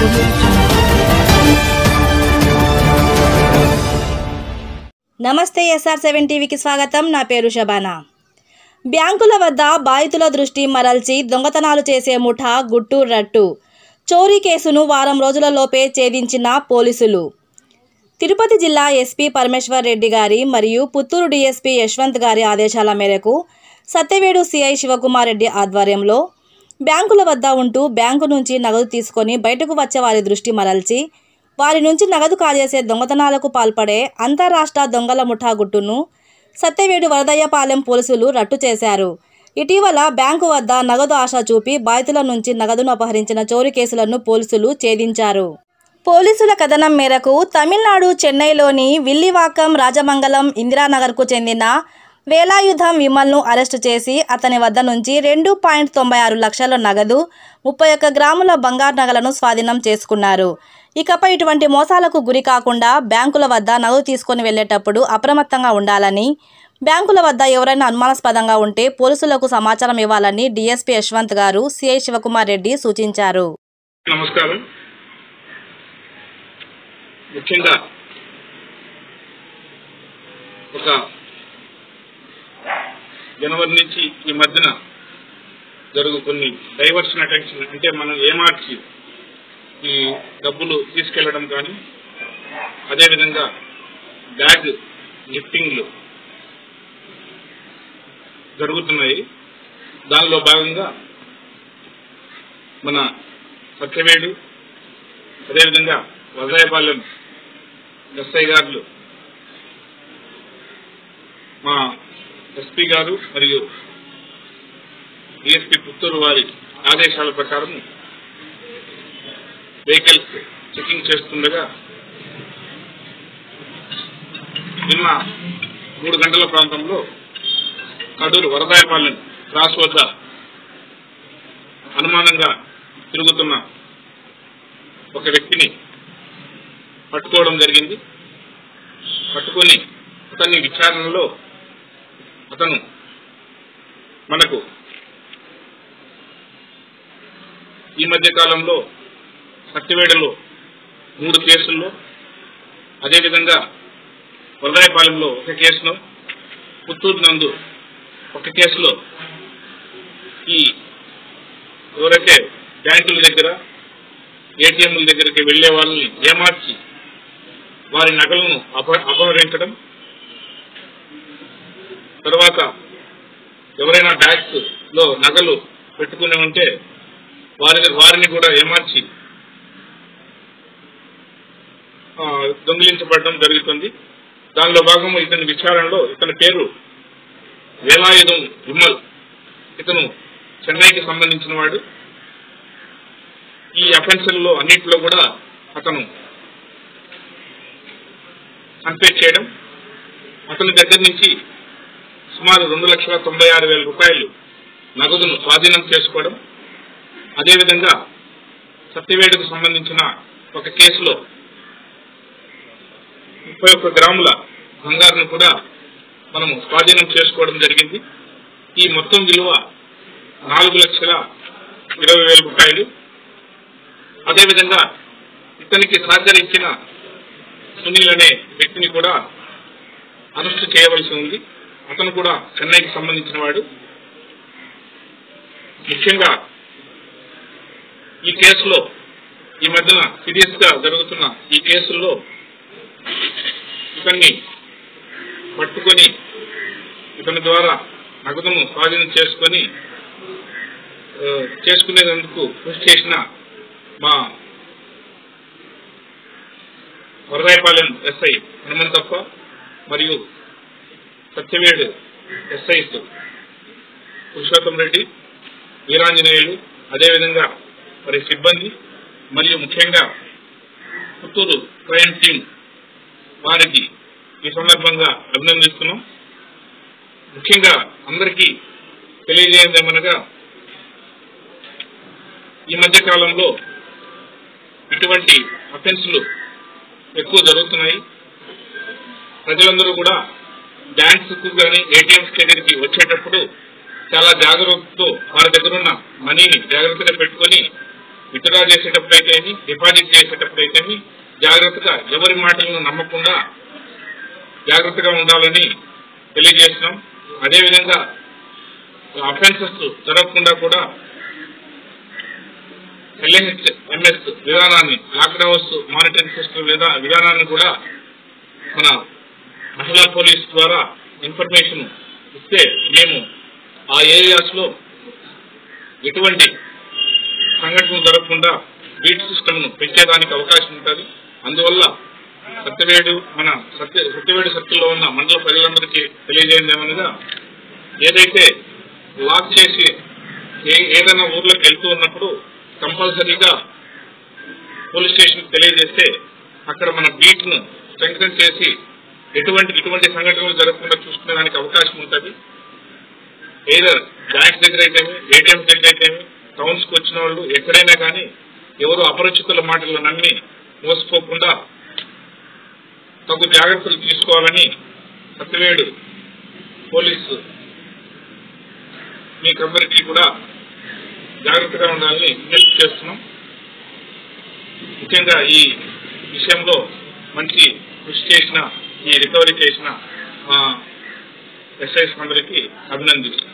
audio jungle. నమస్తే SR seven టీవీకి స్వాగతం నా పేరు శబానా బ్యాంకుల వద్ద బాధితుల దృష్టి మరల్చి దొంగతనాలు చేసే ముఠా గుట్టు రట్టు చోరీ కేసును వారం రోజులలోపే ఛేదించిన పోలీసులు తిరుపతి జిల్లా ఎస్పీ పరమేశ్వర్ రెడ్డి గారి మరియు పుత్తూరు డీఎస్పీ యశ్వంత్ గారి ఆదేశాల మేరకు సత్యవేడు సిఐ శివకుమార్ రెడ్డి ఆధ్వర్యంలో బ్యాంకుల వద్ద ఉంటూ బ్యాంకు నుంచి నగదు తీసుకొని బయటకు వచ్చే వారి దృష్టి మరల్చి వారి నుంచి నగదు కాజేసే దొంగతనాలకు పాల్పడే అంతరాష్ట్ర దొంగల ముఠా గుట్టును సత్యవేడు వరదయ్యపాలెం పోలీసులు రట్టు చేశారు ఇటీవల బ్యాంకు వద్ద నగదు ఆశ చూపి బాధితుల నుంచి నగదును అపహరించిన చోరీ కేసులను పోలీసులు ఛేదించారు పోలీసుల కథనం మేరకు తమిళనాడు చెన్నైలోని విల్లివాకం రాజమంగళం ఇందిరానగర్కు చెందిన వేలాయుధం విమల్ను అరెస్టు చేసి అతని వద్ద నుంచి రెండు పాయింట్ తొంభై ఆరు లక్షల నగదు ముప్పై ఒక్క గ్రాముల బంగారు నగలను స్వాధీనం చేసుకున్నారు ఇకపై ఇటువంటి మోసాలకు గురి కాకుండా బ్యాంకుల వద్ద నగదు తీసుకొని వెళ్ళేటప్పుడు అప్రమత్తంగా ఉండాలని బ్యాంకుల వద్ద ఎవరైనా అనుమానాస్పదంగా ఉంటే పోలీసులకు సమాచారం ఇవ్వాలని డీఎస్పీ యశ్వంత్ గారు సిఐ శివకుమార్ రెడ్డి సూచించారు నమస్కారం ముఖ్యంగా ఒక జనవరి నుంచి ఈ మధ్యన జరుగు కొన్ని డైవర్షన్ అటెన్షన్ అంటే మనం ఏమార్చి ఈ డబ్బులు తీసుకెళ్లడం కానీ అదేవిధంగా బ్యాగ్ లిఫ్టింగ్లు జరుగుతున్నాయి దానిలో భాగంగా మన సత్యవేడు అదేవిధంగా వజాయపాలెం ఎస్ఐ గారు మా ఎస్పీ గారు మరియు డిఎస్పీ పుత్తూరు వారి ఆదేశాల ప్రకారం వెహికల్స్ చెకింగ్ చేస్తుండగా నిన్న మూడు గంటల ప్రాంతంలో కడూరు వరదాయపాలెం క్రాస్ వద్ద అనుమానంగా తిరుగుతున్న ఒక వ్యక్తిని పట్టుకోవడం జరిగింది పట్టుకొని అతన్ని విచారణలో అతను మనకు ఈ మధ్య కాలంలో సత్యవేడలో మూడు కేసుల్లో అదేవిధంగా వరదాయపాలెంలో ఒక కేసులో పుత్తూరు నందు ఒక కేసులో ఈ ఎవరైతే బ్యాంకుల దగ్గర ఏటీఎంల దగ్గరికి వెళ్లే వాళ్ళని ఏమార్చి వారి నగలను అప- అపహరించడం తర్వాత ఎవరైనా బ్యాగ్స్ లో నగలు పెట్టుకుని ఉంటే వారి వారిని కూడా ఏమార్చి ఆ, దొంగిలించబడడం జరుగుతుంది దానిలో భాగం ఇతని విచారణలో ఇతని పేరు వేలాయుధం విమల్ ఇతను చెన్నైకి సంబంధించిన వాడు ఈ అఫెన్సుల్లో అన్నింటిలో కూడా అతను కన్పేట్ చేయడం అతని దగ్గర నుంచి సుమారు రెండు లక్షల తొంభై ఆరు వేల రూపాయలు నగదును స్వాధీనం చేసుకోవడం అదేవిధంగా సత్యవేడుకు సంబంధించిన ఒక కేసులో ముప్పై ఒక్క గ్రాముల బంగారును కూడా మనము స్వాధీనం చేసుకోవడం జరిగింది ఈ మొత్తం విలువ నాలుగు లక్షల ఇరవై వేల రూపాయలు అదేవిధంగా ఇతనికి సహకరించిన సునీల్ అనే వ్యక్తిని కూడా అరెస్టు చేయవలసి ఉంది అతను కూడా చెన్నైకి సంబంధించిన వాడు ముఖ్యంగా ఈ కేసులో ఈ మధ్యన సీరియస్ గా జరుగుతున్న ఈ కేసుల్లో ఇతన్ని పట్టుకొని ఇతని ద్వారా నగదును స్వాధీనం చేసుకొని ఆ, చేసుకునేందుకు కృషి చేసిన మా వరదాయపాలెం ఎస్ఐ హనుమంతప్ప మరియు సత్యవేడు ఎస్ఐస్ పురుషోత్తం రెడ్డి వీరాంజనేయులు అదేవిధంగా మరి సిబ్బంది మరియు ముఖ్యంగా పుత్తూరు క్రైమ్ టీం వారికి ఈ సందర్భంగా అభినందిస్తున్నాం ముఖ్యంగా అందరికీ తెలియజేయదేమనగా ఈ మధ్య కాలంలో ఇటువంటి అఫెన్స్లు ఎక్కువ జరుగుతున్నాయి ప్రజలందరూ కూడా బ్యాంక్స్ కు కానీ ఏటీఎంస్ దగ్గరికి వచ్చేటప్పుడు చాలా జాగ్రత్తతో వారి దగ్గర ఉన్న మనీని జాగ్రత్తగా పెట్టుకొని విత్డ్రా చేసేటప్పుడు అయితేమి డిపాజిట్ చేసేటప్పుడు అయితేమి జాగ్రత్తగా ఎవరి మాటలను నమ్మకుండా జాగ్రత్తగా ఉండాలని తెలియజేస్తున్నాం అదేవిధంగా అఫెన్సెస్ జరగకుండా కూడా ఎల్ఎన్హెచ్ ఎంఎస్ విధానాన్ని లాక్ హౌస్ మానిటరింగ్ సిస్టమ్ విధా విధానాన్ని కూడా మన మహిళా పోలీస్ ద్వారా ఇన్ఫర్మేషన్ ఇస్తే మేము ఆ ఏరియాస్ లో ఎటువంటి సంఘటనలు జరగకుండా బీట్ సిస్టమ్ ను పెంచేదానికి అవకాశం ఉంటుంది అందువల్ల సత్యవేడు మన సత్య సత్యవేడు సర్కిల్లో ఉన్న మండల ప్రజలందరికీ తెలియజేయండి ఏమనగా ఏదైతే లాక్ చేసి ఏ ఏదైనా ఊర్లోకి వెళ్తూ ఉన్నప్పుడు కంపల్సరీగా పోలీస్ స్టేషన్ తెలియజేస్తే అక్కడ మన బీట్ ను స్ట్రెంగ్తన్ చేసి ఎటువంటి ఇటువంటి సంఘటనలు జరగకుండా చూసుకునేదానికి అవకాశం ఉంటుంది ఏదర్ బ్యాంక్ దగ్గర అయితేమి ఏటీఎం దగ్గర అయితేమి టౌన్స్ కు వచ్చిన వాళ్ళు ఎక్కడైనా కానీ ఎవరు అపరిచితుల మాటలు నమ్మి మోసపోకుండా తగు జాగ్రత్తలు తీసుకోవాలని సత్యవేడు పోలీసు మీకందరికీ కూడా జాగ్రత్తగా ఉండాలని విజ్ఞప్తి చేస్తున్నాం ముఖ్యంగా ఈ విషయంలో మంచి కృషి చేసిన ఈ రికవరీ చేసిన ఎస్ఐస్ అందరికీ అభినందిస్తున్నాం